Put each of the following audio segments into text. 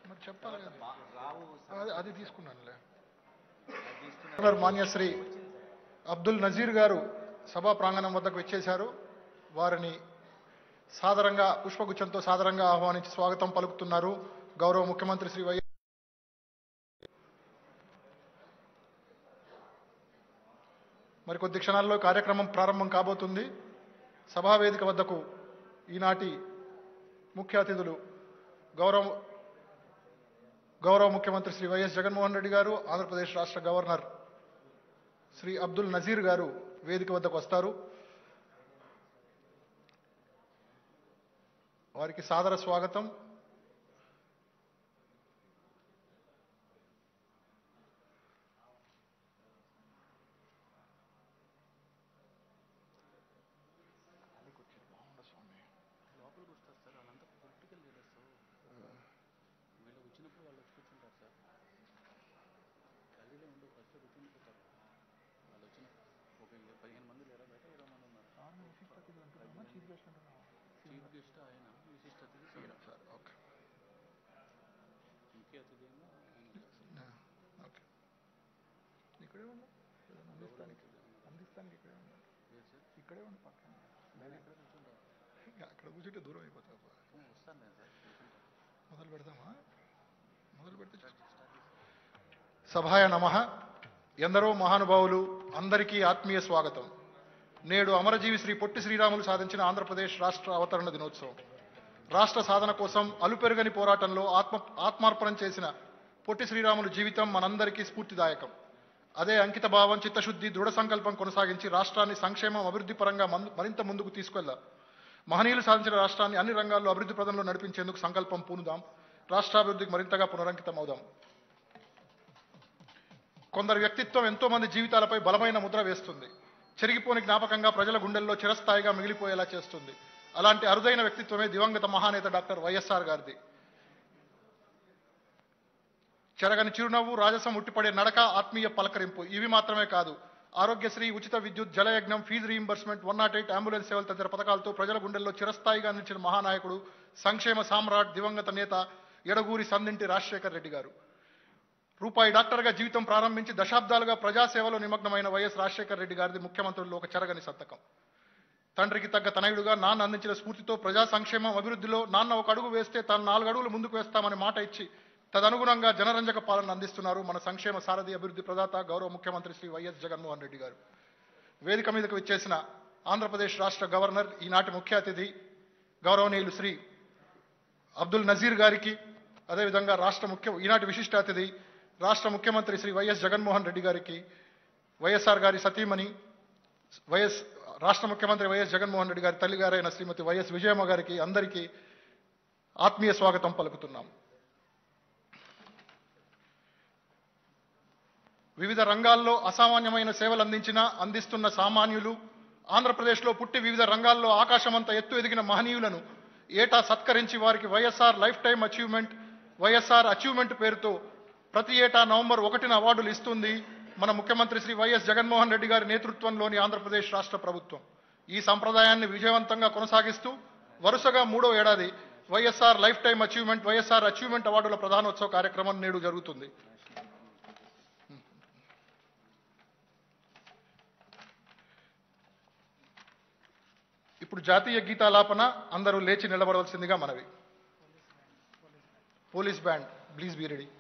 మరి చెప్పాలి కదా మా- రావు అది అది తీసుకున్నానులే అది తీసుకున్న గవర్నర్ మాన్యశ్రీ అబ్దుల్ నజీర్ గారు సభా ప్రాంగణం వద్దకు వచ్చేశారు వారిని సాదరంగా పుష్పగుచ్చంతో సాదరంగా ఆహ్వానించి స్వాగతం పలుకుతున్నారు గౌరవ ముఖ్యమంత్రి శ్రీ వై మరి కొద్ది క్షణాల్లో కార్యక్రమం ప్రారంభం కాబోతుంది సభా వేదిక వద్దకు ఈనాటి ముఖ్య అతిథులు గౌరవ గౌరవ ముఖ్యమంత్రి శ్రీ వైఎస్ జగన్మోహన్ రెడ్డి గారు ఆంధ్రప్రదేశ్ రాష్ట్ర గవర్నర్ శ్రీ అబ్దుల్ నజీర్ గారు వేదిక వద్దకు వస్తారు వారికి సాదర స్వాగతం లోపలికి వస్తారు సార్ వాళ్ళంతా పొలిటికల్ లీడర్స్ వీళ్ళు వచ్చినప్పుడు వాళ్ళు వచ్చి కూర్చుంటారు సార్ గల్లీలో ఉండి ఫస్ట్ కూర్చుండిపోతారు వాళ్ళు వచ్చిన ఒక ఇరవై- పదిహేను మంది లేరా బయట ఇరవై మంది ఉన్నారు చీఫ్ గెస్ట్ ఆయన విశిష్ట అతిథి సార్ సార్ ఓకే ముఖ్య అతిథి ఏమో ఆయన ఓకే ఇక్కడే ఉండు అందిస్తానికి అందిస్తానికి ఇక్కడే ఉండు లేదు సార్ ఇక్కడే ఉండు పక్కన నేను ఎక్కడ కూర్చుంటాను అక్కడ కూర్చుంటే దూరం అయిపోతావు వస్తాను నేను సార్ కూర్చుంటాను మొదలు పెడదామా మొదలు పెడితే స్టార్ట్ చేసి సభాయ నమ ఎందరో మహానుభావులు అందరికీ ఆత్మీయ స్వాగతం నేడు అమరజీవి శ్రీ పొట్టి శ్రీరాములు సాధించిన ఆంధ్రప్రదేశ్ రాష్ట్ర అవతరణ దినోత్సవం రాష్ట్ర సాధన కోసం అలుపెరుగని పోరాటంలో ఆత్మ ఆత్మార్పణం చేసిన పొట్టి శ్రీరాములు జీవితం మనందరికీ స్ఫూర్తిదాయకం అదే అంకిత భావం చిత్తశుద్ధి దృఢ సంకల్పం కొనసాగించి రాష్ట్రాన్ని సంక్షేమం అభివృద్ధి పరంగా మన్- మరింత ముందుకు తీసుకెళ్దాం మహనీయులు సాధించిన రాష్ట్రాన్ని అన్ని రంగాల్లో అభివృద్ధి ప్రదంలో నడిపించేందుకు సంకల్పం పూనుదాం రాష్ట్రాభివృద్ధికి మరింతగా పునరంకితం అవుదాం కొందరి వ్యక్తిత్వం ఎంతో మంది జీవితాలపై బలమైన ముద్ర వేస్తుంది చెరిగిపోని జ్ఞాపకంగా ప్రజల గుండెల్లో చిరస్థాయిగా మిగిలిపోయేలా చేస్తుంది అలాంటి అరుదైన వ్యక్తిత్వమే దివంగత మహానేత డాక్టర్ వైఎస్ఆర్ గారిది చెరగని చిరునవ్వు రాజసం ఉట్టిపడే నడక ఆత్మీయ పలకరింపు ఇవి మాత్రమే కాదు ఆరోగ్యశ్రీ ఉచిత విద్యుత్ Jalayagnam fee reimbursement one nought eight ambulance సేవలు తదితర పథకాలతో ప్రజల గుండెల్లో చిరస్థాయిగా నిలిచిన మహానాయకుడు సంక్షేమ సామ్రాట్ దివంగత నేత ఎడగూరి సందింటి రాజశేఖర్ రెడ్డి గారు రూపాయి డాక్టర్గా జీవితం ప్రారంభించి దశాబ్దాలుగా ప్రజాసేవలో నిమగ్నమైన వైఎస్ రాజశేఖర్ రెడ్డి గారిది ముఖ్యమంత్రుల్లో ఒక చెరగని సంతకం తండ్రికి తగ్గ తనయుడుగా నాన్న అందించిన స్ఫూర్తితో ప్రజా సంక్షేమం అభివృద్ధిలో నాన్న ఒక అడుగు వేస్తే తాను నాలుగు అడుగులు ముందుకు వేస్తామని మాట ఇచ్చి తదనుగుణంగా జనరంజక పాలన అందిస్తున్నారు మన సంక్షేమ సారథి అభివృద్ధి ప్రదాత గౌరవ ముఖ్యమంత్రి శ్రీ వైఎస్ జగన్మోహన్ రెడ్డి గారు వేదిక మీదకు విచ్చేసిన ఆంధ్రప్రదేశ్ రాష్ట్ర గవర్నర్ ఈనాటి ముఖ్య అతిథి గౌరవనీయులు శ్రీ అబ్దుల్ నజీర్ గారికి అదేవిధంగా రాష్ట్ర ముఖ్య ఈనాటి విశిష్ట అతిథి రాష్ట్ర ముఖ్యమంత్రి శ్రీ వైఎస్ జగన్మోహన్ రెడ్డి గారికి వైఎస్ఆర్ గారి సతీమణి వైఎస్ రాష్ట్ర ముఖ్యమంత్రి వైఎస్ జగన్మోహన్ రెడ్డి గారి తల్లి గారైన శ్రీమతి వైఎస్ విజయమ్మ గారికి అందరికీ ఆత్మీయ స్వాగతం పలుకుతున్నాం వివిధ రంగాల్లో అసామాన్యమైన సేవలు అందించిన అందిస్తున్న సామాన్యులు ఆంధ్రప్రదేశ్లో పుట్టి వివిధ రంగాల్లో ఆకాశమంత ఎత్తు ఎదిగిన మహనీయులను ఏటా సత్కరించి వారికి YSR lifetime achievement YSR achievement పేరుతో ప్రతి ఏటా నవంబర్ ఒకటిన అవార్డులు ఇస్తుంది మన ముఖ్యమంత్రి శ్రీ వైఎస్ జగన్మోహన్ రెడ్డి గారి నేతృత్వంలోని ఆంధ్రప్రదేశ్ రాష్ట్ర ప్రభుత్వం ఈ సంప్రదాయాన్ని విజయవంతంగా కొనసాగిస్తూ వరుసగా మూడో ఏడాది YSR lifetime achievement YSR achievement అవార్డుల ప్రధానోత్సవ కార్యక్రమం నేడు జరుగుతుంది ఇప్పుడు జాతీయ గీతాలాపన అందరూ లేచి నిలబడవలసిందిగా మనవి police band please be ready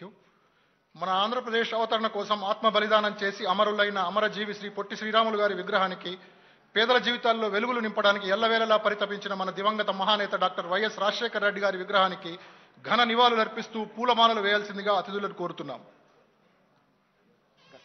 thank you మన ఆంధ్రప్రదేశ్ అవతరణ కోసం ఆత్మ బలిదానం చేసి అమరులైన అమరజీవి శ్రీ పొట్టి శ్రీరాములు గారి విగ్రహానికి పేదల జీవితాల్లో వెలుగులు నింపడానికి ఎల్లవేళలా పరితపించిన మన దివంగత మహానేత డాక్టర్ వైఎస్ రాజశేఖర రెడ్డి గారి విగ్రహానికి ఘన నివాళులు అర్పిస్తూ పూలమాలలు వేయాల్సిందిగా అతిథులను కోరుతున్నాం